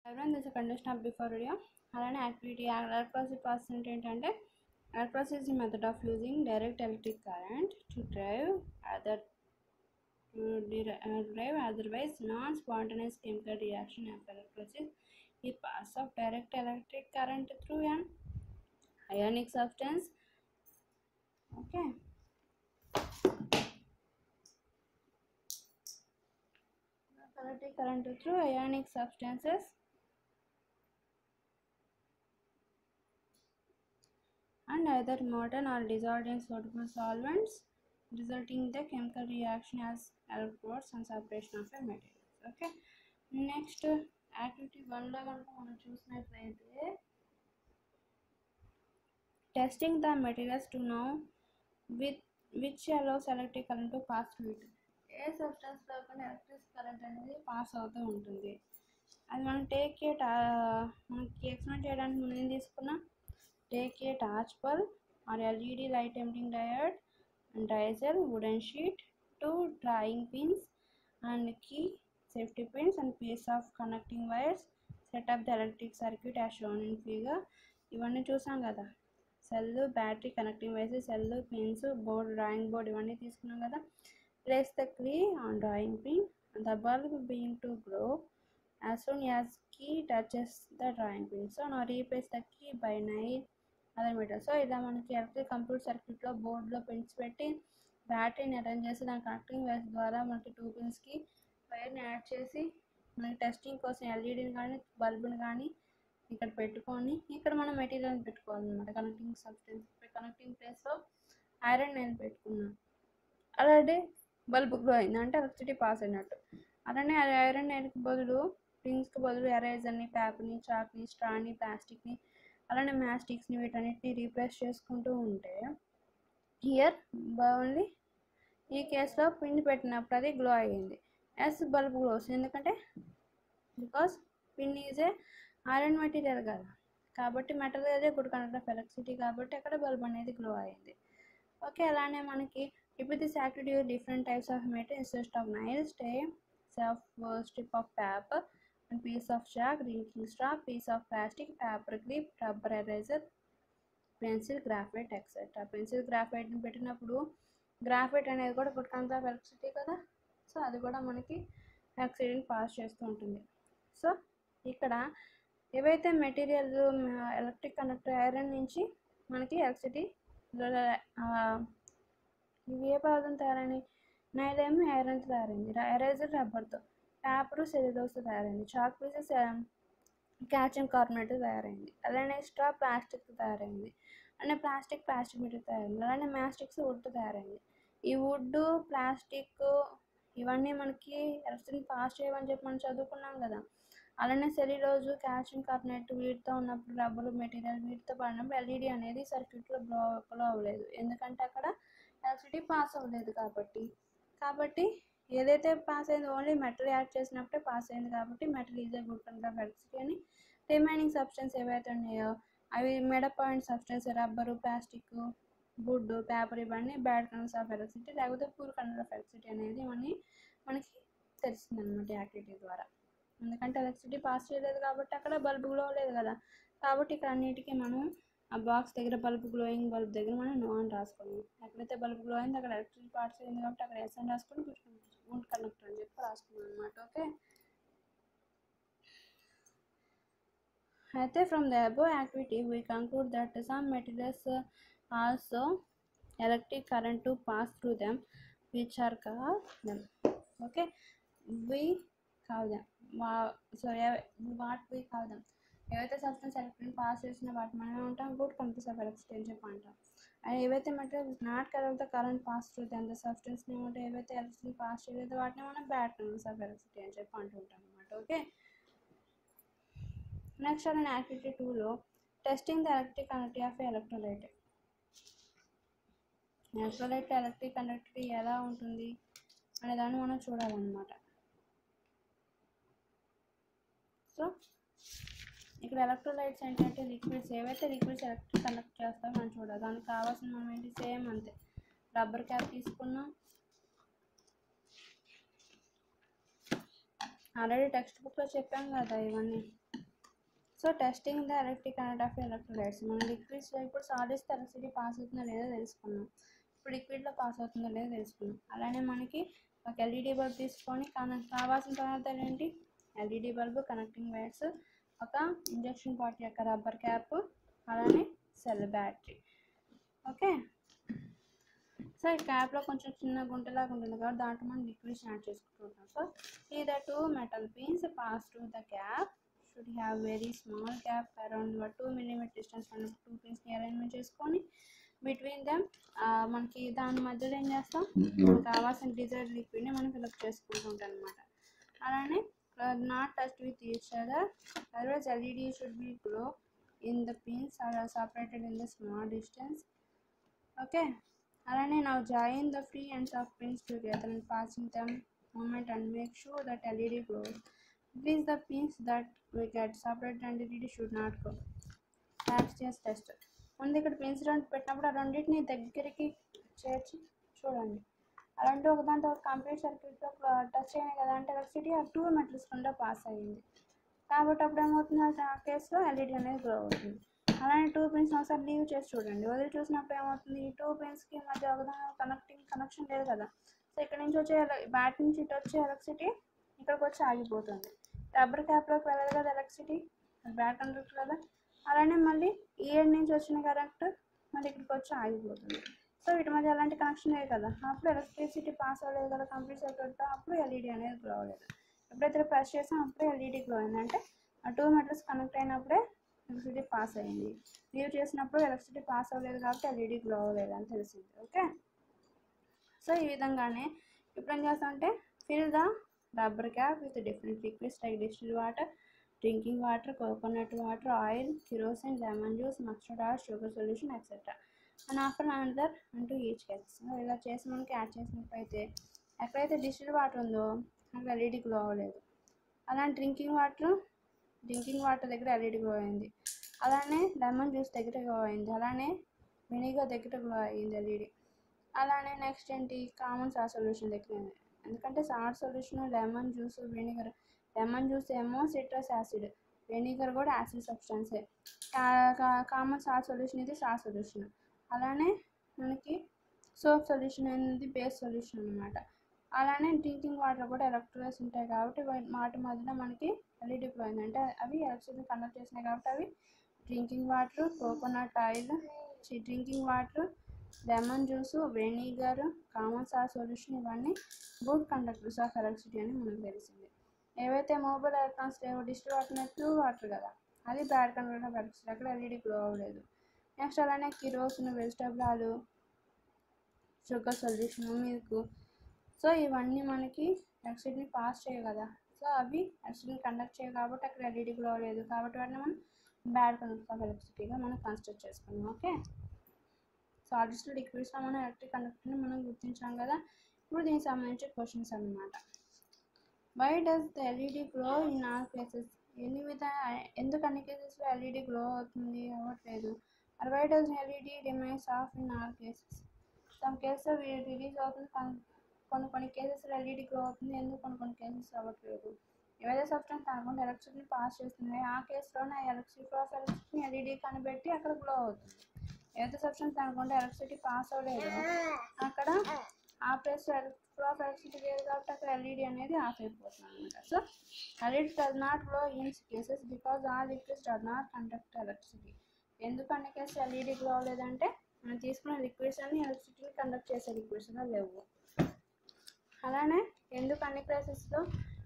ఎవరైనా this condition of before video అలానే activity electrolysis percent ఏంటంటే electrolysis method of using direct electric current to drive other drive otherwise non-spontaneous chemical reaction of electrolysis is pass of direct electric current through an ionic substance okay electric current through ionic substances and either molten or dissolved in soluble solvents resulting in the chemical reaction as electrodes and separation of a materials okay next activity one లో కనుక మనం చూసినట్లయితే testing the materials to know with which allows electric current to pass through it a substance లో కూడా electric current అనేది pass అవుతూ ఉంటుంది అది మనం టేక్ ఏ మనకి ఎక్స్ప్లెయిన్ చేయడానికి ముందు ఏం తీసుకున్నాం take a torch bulb or LED light emitting diode and diesel wooden sheet two drying pins and key safety pins and piece of connecting wires set up the electric circuit as shown in figure ఇవన్నీ చూసాం కదా cell battery connecting wires cell pins board drawing board ఇవన్నీ తీసుకున్నాం కదా place the key on drawing pin the bulb being to glow as soon as key touches the drawing pin so నా replace the key by night అదే metre so ఇలా మనకి electric computer సర్క్యూట్లో బోర్డులో pins పెట్టి బ్యాటరీని అరేంజ్ చేసి దాని కనెక్టింగ్ వైర్స్ ద్వారా మనకి టూ పిన్స్కి వైర్ని యాడ్ చేసి మనకి టెస్టింగ్ కోసం ఎల్ఈడిని కానీ బల్బుని కానీ ఇక్కడ పెట్టుకొని ఇక్కడ మనం మెటీరియల్ని పెట్టుకోవాలన్నమాట కనెక్టింగ్ సబ్స్టెన్స్ కనెక్టింగ్ ప్లేస్లో ఐరన్ నేను పెట్టుకున్నాను అలాగే బల్బ్ గ్లో అయింది అంటే ఎలక్ట్రిసిటీ పాస్ అయినట్టు అలానే ఐరన్ నేల్కి బదులు పిన్స్కి బదులు ఎరేజర్ని పేపర్ని చాక్ని స్ట్రాని ప్లాస్టిక్ని అలానే మ్యాస్టిక్స్ని వీటన్నిటిని రీప్లేస్ చేసుకుంటూ ఉంటే హియర్ ఓన్లీ ఈ కేసులో పిన్ పెట్టినప్పుడు అది గ్లో అయ్యింది ఎస్ బల్బ్ గ్లోస్ ఎందుకంటే because pin is a iron material కదా కాబట్టి మెటల్ అదే గుడ్ కండక్ట్ ఆఫ్ ఎలక్ట్రిసిటీ కాబట్టి అక్కడ బల్బ్ అనేది గ్లో అయ్యింది ఓకే అలానే మనకి ఇప్పుడు this activity different types of material instead of nail stay self strip of paper and piece of chalk, drinking straw, piece of plastic, paper clip, rubber eraser, pencil graphite etcetera pencil గ్రాఫైట్ని పెట్టినప్పుడు graphite అనేది కూడా good cons of electricity కదా so అది కూడా మనకి ఎలక్ట్రిసిటీని pass చేస్తూ ఉంటుంది సో ఇక్కడ ఏవైతే మెటీరియల్ ఎలక్ట్రిక్ కండక్టర్ ఐరన్ నుంచి మనకి ఎలక్ట్రిసిటీ ఇవి ఏ పదార్థం తయారైంది నైలేమో ఐరన్తో తయారైంది ఎరేజర్ రబ్బర్తో పేపరు సెల్యులోస్ తయారైంది చాక్ పీసెస్ క్యాల్షియం కార్బోనేట్ తయారైంది అలానే ఎక్స్ట్రా ప్లాస్టిక్ తయారైంది అలానే ప్లాస్టిక్ ప్లాస్టిక్ మెటీరియల్ తయారైంది అలానే మ్యాస్టిక్స్ వుడ్ తయారైంది ఈ వుడ్ ప్లాస్టిక్ ఇవన్నీ మనకి ఎలక్ట్రిసిటీని పాస్ చేయమని చెప్పి మనం చదువుకున్నాం కదా అలానే సెల్యులోజు కాల్షియం కార్బోనేట్ వీటితో ఉన్నప్పుడు రబ్బర్ మెటీరియల్ వీటితో పడినప్పుడు ఎల్ఈడి అనేది సర్క్యూట్లో బ్లో బ్లో అవ్వలేదు ఎందుకంటే అక్కడ ఎలక్ట్రిసిటీ పాస్ అవ్వలేదు కాబట్టి కాబట్టి ఏదైతే పాస్ అయిందో ఓన్లీ మెటల్ యాడ్ చేసినప్పుడే పాస్ అయింది కాబట్టి metal is good control of electricity అని రిమైనింగ్ సబ్స్టెన్స్ ఏవైతే ఉన్నాయో అవి మెడ point substance rubber plastic wood paper ఇవన్నీ బ్యాడ్ కంట్రోల్స్ ఆఫ్ ఎలక్ట్రిసిటీ లేకపోతే పూర్ కంట్రోల్ ఆఫ్ ఎలక్ట్రిసిటీ అనేది ఇవన్నీ మనకి తెలిసింది అనమాట యాక్టివిటీ ద్వారా ఎందుకంటే ఎలక్ట్రిసిటీ పాస్ చేయలేదు కాబట్టి అక్కడ బల్బ్ గ్లో లేదు కదా కాబట్టి ఇక్కడ అన్నిటికీ మనం ఆ బాక్స్ దగ్గర బల్బ్ గ్లోయింగ్ బల్బ్ దగ్గర మనం నో అని రాసుకోవాలి ఎక్కడైతే బల్బ్ గ్లో అయింది అక్కడ ఎలక్ట్రిసిటీ పార్ట్స్ అయింది కాబట్టి అక్కడ ఎస్ అని రాసుకొని గుడ్ కనెక్ట్ అని చెప్పి రాసుకున్నాం అనమాట ఓకే అయితే from the above activity we conclude that some materials also electric current to pass through them which are call them okay we call them so what we call them ఏవైతే substance electric pass చేసిన వాటి మనం ఏమంటాం good controls of electricity అని చెప్పి అంటాం and ఏవైతే materials not correct the current pass through then the సబ్స్టెన్స్ని ఏమంటే ఏవైతే ఎలక్ట్రిసిటీ పాస్ చేయలేదో వాటిని మనం బ్యాడ్ కంట్రోల్స్ ఆఫ్ ఎలక్ట్రిసిటీ అని చెప్పి అంటుంటాం అనమాట ఓకే నెక్స్ట్ అనే యాక్టివిటీ టూలో testing the electric conductivity of electrolyte electrolyte electric conductivity ఎలా ఉంటుంది అనే దాన్ని మనం చూడాలన్నమాట సో ఇక్కడ ఎలక్ట్రోలైట్స్ ఏంటంటే లిక్విడ్స్ ఏవైతే లిక్విడ్స్ ఎలక్ట్రిక్ కండక్ట్ చేస్తామో మనం చూడాలి దానికి కావాల్సిన మనం ఏంటి సేమ్ అంతే రబ్బర్ క్యాప్ తీసుకున్నాం ఆల్రెడీ టెక్స్ట్ బుక్లో చెప్పాం కదా ఇవన్నీ so testing the electric current of electrolytes మనం లిక్విడ్స్లో ఇప్పుడు సాలిడ్స్ ఎలక్ట్రిసిటీ పాస్ అవుతుందో లేదో తెలుసుకున్నాం ఇప్పుడు లిక్విడ్లో పాస్ అవుతుందో లేదో తెలుసుకున్నాం అలానే మనకి ఒక ఎల్ఈడి బల్బ్ తీసుకొని కన కావాల్సిన పదార్థాలు ఏంటి ఎల్ఈడి బల్బ్ కనెక్టింగ్ వైర్స్ ఒక ఇంజక్షన్ పాట్ యొక్క రబ్బర్ క్యాప్ అలానే సెల్ బ్యాటరీ ఓకే సో ఈ క్యాప్లో కొంచెం చిన్న గుంటలాగా ఉంటుంది కాబట్టి దాంట్లో మనం లిక్విడ్స్ యాడ్ చేసుకుంటుంటాం సో ఈ the two metal pins pass to the cap should have very small cap around two millimetre distance మన టూ పిన్స్ని అరేంజ్మెంట్ చేసుకొని బిట్వీన్ దెమ్ మనకి దాని మధ్యలో ఏం చేస్తాం మనకు కావాల్సిన డిజైర్ లిక్విడ్ని మనం ఫిల్అప్ చేసుకుంటుంటాం అనమాట అలానే not touch with each other otherwise LED should be glow in the pins are separated in the small distance okay అలానే now join the free ends of pins together and passing them moment and make sure that LED glows. These the pins that we get separated and LED should not go. యాక్సియస్ test ముందు ఇక్కడ pins రెండు పెట్టినప్పుడు ఆ రెండింటిని దగ్గరికి చేర్చి చూడండి అలాంటి ఒక దాంట్లో కంప్లీట్ సర్క్యూట్లో టచ్ అయినాయి కదా అంటే ఎలక్ట్రిసిటీ ఆ టూ మెటల్స్ కింద పాస్ అయ్యింది కాబట్టి అప్పుడు ఏమవుతుంది ఆ కేసులో ఎల్ఈడి అనేది గ్లో అవుతుంది అలానే టూ పిన్స్ ఒకసారి లీవ్ చేసి చూడండి వదిలి చూసినప్పుడు ఏమవుతుంది ఈ టూ పిన్స్కి మధ్య ఒకదాని కనెక్టింగ్ కనెక్షన్ లేదు కదా సో ఇక్కడ నుంచి వచ్చే బ్యాట్ నుంచి ఇటు వచ్చే ఎలక్ట్రిసిటీ ఇక్కడికి వచ్చి ఆగిపోతుంది రబ్బర్ క్యాప్లోకి వెళ్ళదు కదా ఎలక్ట్రిసిటీ బ్యాట్ ఉంటుంది కదా అలానే మళ్ళీ ఈ ఎండ్ నుంచి వచ్చిన కరెంట్ మళ్ళీ ఇక్కడికి వచ్చి ఆగిపోతుంది సో వీటి మధ్య ఎలాంటి కనెక్షన్ లేదు కదా అప్పుడు ఎలక్ట్రిసిటీ పాస్ అవ్వలేదు కదా కంప్లీట్ సర్క్యూట్ అప్పుడు ఎల్ఈడి అనేది గ్లో అవ్వలేదు ఎప్పుడైతే ప్రెస్ చేసాం అప్పుడే ఎల్ఈడి గ్లో అయింది అంటే ఆ టూ మెటల్స్ కనెక్ట్ అయినప్పుడే ఎలక్ట్రిసిటీ పాస్ అయింది లీవ్ చేసినప్పుడు ఎలక్ట్రిసిటీ పాస్ అవ్వలేదు కాబట్టి ఎల్ఈడి గ్లో అవ్వలేదు అని తెలిసింది ఓకే సో ఈ విధంగానే ఇప్పుడు ఏం చేస్తామంటే fill the rubber cap with different liquids like distil water drinking water coconut water oil kerosene lemon juice mustard oil sugar solution etcetera and after another అంటూ ఈచ్ కేస్ ఇలా చేసి మనకి యాడ్ చేసినట్లయితే ఎక్కడైతే డిస్టిల్ వాటర్ ఉందో అక్కడ LED glow అవ్వలేదు అలాంటి డ్రింకింగ్ వాటర్ డ్రింకింగ్ వాటర్ దగ్గర ఎల్ఈడి గ్లో అయింది అలానే లెమన్ జ్యూస్ దగ్గర గ్లో అయింది అలానే వెనిగర్ దగ్గర గ్లో అయింది ఎల్ఈడి అలానే నెక్స్ట్ ఏంటి కామన్ సార్ సొల్యూషన్ దగ్గర ఉంది ఎందుకంటే salt solution lemon juice vinegar lemon juice ఏమో సిట్రస్ యాసిడ్ వెనిగర్ కూడా యాసిడ్ సబ్స్టెన్సే కామన్ సార్ సొల్యూషన్ ఇది సార్ సొల్యూషన్ అలానే మనకి సోప్ సొల్యూషన్ అనేది బేస్ సొల్యూషన్ అనమాట అలానే డ్రింకింగ్ వాటర్ కూడా ఎలక్ట్రోలైట్స్ ఉంటాయి కాబట్టి వా- వాటి మధ్యలో మనకి ఎల్ఈడి ఫ్లో అయింది అంటే అవి ఎలక్ట్రిసిటీ కండక్ట్ చేసినాయి కాబట్టి అవి drinking water coconut oil drinking water lemon juice vinegar common salt solution ఇవన్నీ గుడ్ కండక్టర్స్ ఆఫ్ ఎలక్ట్రిసిటీ అని మనకు తెలిసింది ఏవైతే మొబైల్ ఎలక్ట్రాన్స్ లేవో డిస్టిల్ వాటర్ ప్యూర్ వాటర్ కదా అది బ్యాడ్ కండక్టర్ ఆఫ్ ఎలక్ట్రిసిటీ అక్కడ ఎల్ఈడి గ్లో అవ్వలేదు నెక్స్ట్ అలానే kerosene vegetable oil sugar solution milk so ఇవన్నీ మనకి ఎలక్ట్రిసిటీని పాస్ చేయవు కదా సో అవి ఎలక్ట్రిసిటీని కండక్ట్ చేయవు కాబట్టి అక్కడ ఎల్ఈడి గ్లో అవ్వలేదు కాబట్టి వాటిని మనం బ్యాడ్ కండక్టర్ ఆఫ్ ఎలక్ట్రిసిటీగా మనం కన్సిడర్ చేసుకున్నాం ఓకే సాలిడ్స్లో లిక్విడ్స్లో మనం ఎలక్ట్రిక్ కండక్టర్ని మనం గుర్తించాం కదా ఇప్పుడు దీనికి సంబంధించి క్వశ్చన్స్ అన్నమాట why does the LED glow in all cases ఎన్ని విధ ఎందుకు అన్ని కేసెస్లో ఎల్ఈడి గ్లో అవుతుంది అవ్వట్లేదు మరి why does LED remains off in all cases some cases release అవుతుంది కొన్- కొన్ని కొన్ని కేసెస్లో ఎల్ఈడి గ్లో అవుతుంది ఎందుకు కొన్ని కొన్ని కేసెస్ అవ్వట్లేదు ఏవైతే సబ్స్టెన్స్ అనుకుంటే ఎలక్ట్రిసిటీని పాస్ చేస్తుంది ఆ కేసులోనే ఎలక్ట్రిసిటీ ఆఫ్ ఎలక్ట్రిసిటీని ఎల్ఈడి కనిపెట్టి అక్కడ గ్లో అవుతుంది ఏదైతే సబ్స్టెన్స్ అనుకుంటే ఎలక్ట్రిసిటీ పాస్ అవ్వలేదు అక్కడ ఆ ప్లేస్ ఫ్లో ఆఫ్ ఎలక్ట్రిసిటీ లేదు కాబట్టి అక్కడ ఎల్ఈడి అనేది ఆఫ్ అయిపోతుంది అనమాట so LED does not glow in cases because ఆ liquids does not conduct electricity ఎందుకు అన్ని కేసెస్ ఎల్ఈడి గ్లో అవ్వలేదంటే మనం తీసుకున్న లిక్విడ్స్ అన్ని ఎలక్ట్రిసిటీని కండక్ట్ చేసే లిక్విడ్స్గా లేవు అలానే ఎందుకు అన్ని కేసెస్లో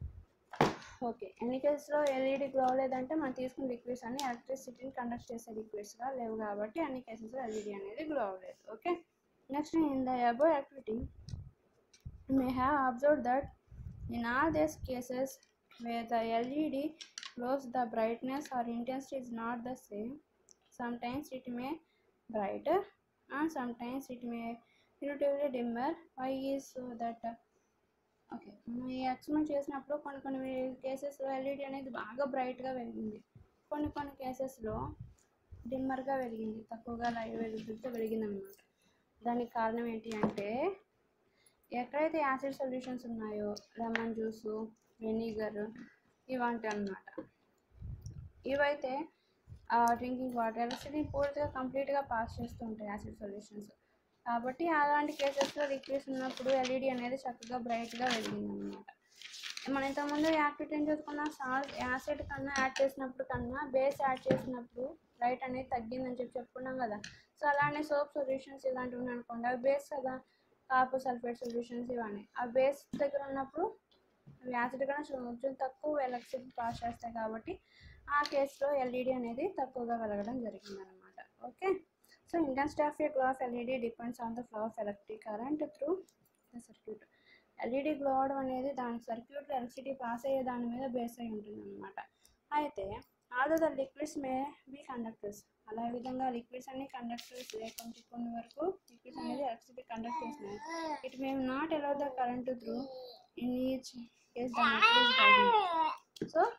ఓకే ఎన్ని కేసెస్లో ఎల్ఈడి గ్లో అవ్వలేదంటే మనం తీసుకున్న లిక్విడ్స్ అన్ని ఎలక్ట్రిసిటీని కండక్ట్ చేసే లిక్విడ్స్గా లేవు కాబట్టి అన్ని కేసెస్లో ఎల్ఈడి అనేది గ్లో అవ్వలేదు okay next in the above activity you may have observed that in all these cases where the LED glows the brightness or intensity is not the same. Sometimes it may brighter and sometimes it may relatively dimmer. Why is so that okay మనం ఈ experiment చేసినప్పుడు కొన్ని కొన్ని కేసెస్లో LED అనేది బాగా బ్రైట్గా వెలిగింది కొన్ని కొన్ని కేసెస్లో డిమ్మర్గా వెలిగింది తక్కువగా లైట్ వెలుగుతో వెలిగింది అనమాట దానికి కారణం ఏంటి అంటే ఎక్కడైతే యాసిడ్ సొల్యూషన్స్ ఉన్నాయో లెమన్ జ్యూసు వెనిగర్ ఇవంటి అన్నమాట ఇవైతే డ్రింకింగ్ వాటర్ ఎలక్ట్రిసిటీ పూర్తిగా కంప్లీట్గా పాస్ చేస్తూ ఉంటాయి యాసిడ్ సొల్యూషన్స్ కాబట్టి అలాంటి కేసెస్లో లిక్విడ్స్ ఉన్నప్పుడు ఎల్ఈడి అనేది చక్కగా బ్రైట్గా వెలిగింది అనమాట మనం ఇంతకుముందు యాక్టివిటీ ఏం చదువుకున్నాం సాల్ట్ యాసిడ్ కన్నా యాడ్ చేసినప్పుడు కన్నా బేస్ యాడ్ చేసినప్పుడు లైట్ అనేది తగ్గిందని చెప్పి చెప్పుకున్నాం కదా సో అలానే సోప్ సొల్యూషన్స్ ఇలాంటివి ఉన్నాయి అనుకోండి అవి బేస్ కదా కాపర్ సల్ఫేట్ సొల్యూషన్స్ ఇవన్నీ ఆ బేస్ దగ్గర ఉన్నప్పుడు అవి యాసిడ్ కన్నా కొంచెం తక్కువ ఎలక్ట్రిసిటీ పాస్ చేస్తాయి కాబట్టి ఆ కేసులో ఎల్ఈడి అనేది తక్కువగా వెలగడం జరిగింది అనమాట okay so intensity of a glow of LED depends on the flow of electric current through the circuit LED glow అవడం అనేది దాని సర్క్యూట్లో ఎలక్ట్రిసిటీ పాస్ అయ్యే దాని మీద బేస్ అయి ఉంటుంది అనమాట అయితే although the liquids may be conductors అలా విధంగా లిక్విడ్స్ అన్ని కండక్టర్స్ కొన్ని కొన్ని వరకు లిక్విడ్స్ అనేది ఎలక్ట్రిసిటీ కండక్ట్ చేసినాయి it may not allow the current through in each case the material so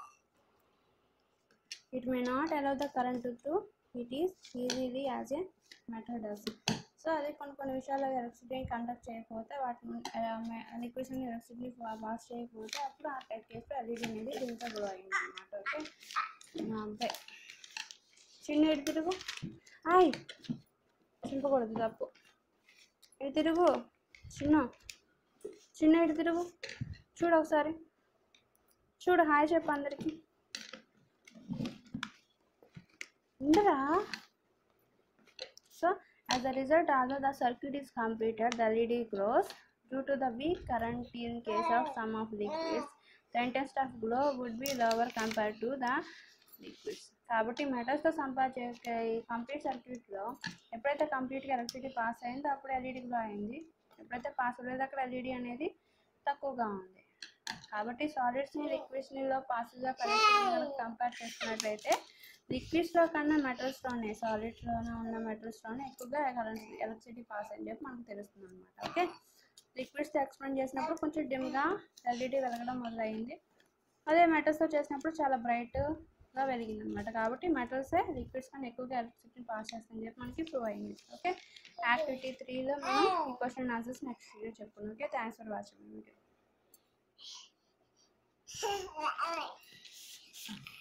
it may not allow the current to through it is easily as a metal does so అదే కొన్ని కొన్ని విషయాల్లో electricity conduct చేయకపోతే వాటిని liquids అని electricity pass చేయకపోతే అప్పుడు ఆ టైప్ కేసులో ఎల్ఈడి అనేది దీంతో గ్లో అయింది అనమాట ఓకే మా అబ్బాయి చిన్న ఇటు తిరుగు ఆయ్ చింపకూడదు తప్పు ఇటు తిరుగు చిన్న చిన్న ఇటు తిరుగు చూడు ఒకసారి చూడు హాయ్ చెప్పు అందరికీ ఉండరా So, as a result, although the circuit is completed, the LED grows. Due to the weak current in case of some of liquids, the intensity of glow would be lower compared to the liquids. కాబట్టి మెటల్స్తో సంపాదించే ఈ complete సర్క్యూట్లో ఎప్పుడైతే కంప్లీట్గా electricity pass అయిందో అప్పుడు LED glow అయింది ఎప్పుడైతే పాస్ అవ్వలేదు అక్కడ ఎల్ఈడి అనేది తక్కువగా ఉంది కాబట్టి సాలిడ్స్ని లిక్విడ్స్నిలో పాస్గా కలెక్షన్ కంపేర్ చేసుకున్నట్లయితే లిక్విడ్స్లో కన్నా మెటల్స్లోనే సాలిడ్స్లోనే ఉన్న మెటల్స్లోనే ఎక్కువగా కరెంట్ ఎలక్ట్రిసిటీ పాస్ అని చెప్పి మనకు తెలుస్తుంది అనమాట ఓకే లిక్విడ్స్ ఎక్స్ప్లెయిన్ చేసినప్పుడు కొంచెం డిమ్గా ఎల్ఈడి వెలగడం మొదలైంది అదే మెటల్స్తో చేసినప్పుడు చాలా బ్రైట్గా వెలిగింది అనమాట కాబట్టి మెటల్సే లిక్విడ్స్ కన్నా ఎక్కువగా ఎలక్ట్రిసిటీ పాస్ చేస్తాయని చెప్పి మనకి ప్రూవ్ అయింది ఓకే యాక్టివిటీ త్రీలో మనం ఈ క్వశ్చన్ ఆన్సర్స్ నెక్స్ట్ వీడియో చెప్పుకున్నాం okay thanks for watching video